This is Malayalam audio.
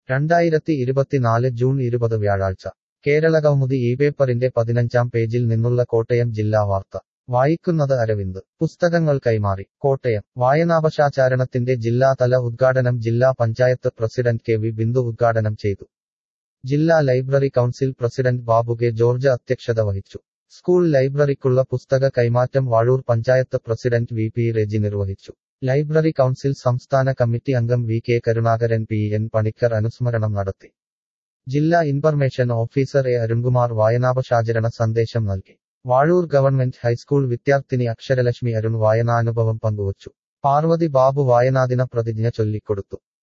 രണ്ടായിരത്തി ഇരുപത്തിനാല് ജൂൺ ഇരുപത് വ്യാഴാഴ്ച കേരളകൗമുദി ഈ പേപ്പറിന്റെ പതിനഞ്ചാം പേജിൽ നിന്നുള്ള കോട്ടയം ജില്ലാ വാർത്ത വായിക്കുന്നത് അരവിന്ദ് പുസ്തകങ്ങൾ കൈമാറി കോട്ടയം വായനാപശാചാരണത്തിന്റെ ജില്ലാതല ഉദ്ഘാടനം ജില്ലാ panchayat president K V Bindu ഉദ്ഘാടനം ചെയ്തു ജില്ലാ library council president Babu K George അധ്യക്ഷത വഹിച്ചു സ്കൂൾ ലൈബ്രറിക്കുള്ള പുസ്തക കൈമാറ്റം Vazhoor panchayat president V P Reji നിർവഹിച്ചു ലൈബ്രറി കൗൺസിൽ സംസ്ഥാന കമ്മിറ്റി അംഗം V K Karunakaran P N Panicker അനുസ്മരണം നടത്തി ജില്ലാ ഇൻഫർമേഷൻ ഓഫീസർ എ അരുൺകുമാർ വായനാപശാചരണ സന്ദേശം നൽകി വാഴൂർ ഗവൺമെന്റ് ഹൈസ്കൂൾ വിദ്യാർത്ഥിനി അക്ഷരലക്ഷ്മി അരുൺ വായനാനുഭവം പങ്കുവച്ചു പാർവതി ബാബു വായനാദിന പ്രതിജ്ഞ ചൊല്ലിക്കൊടുത്തു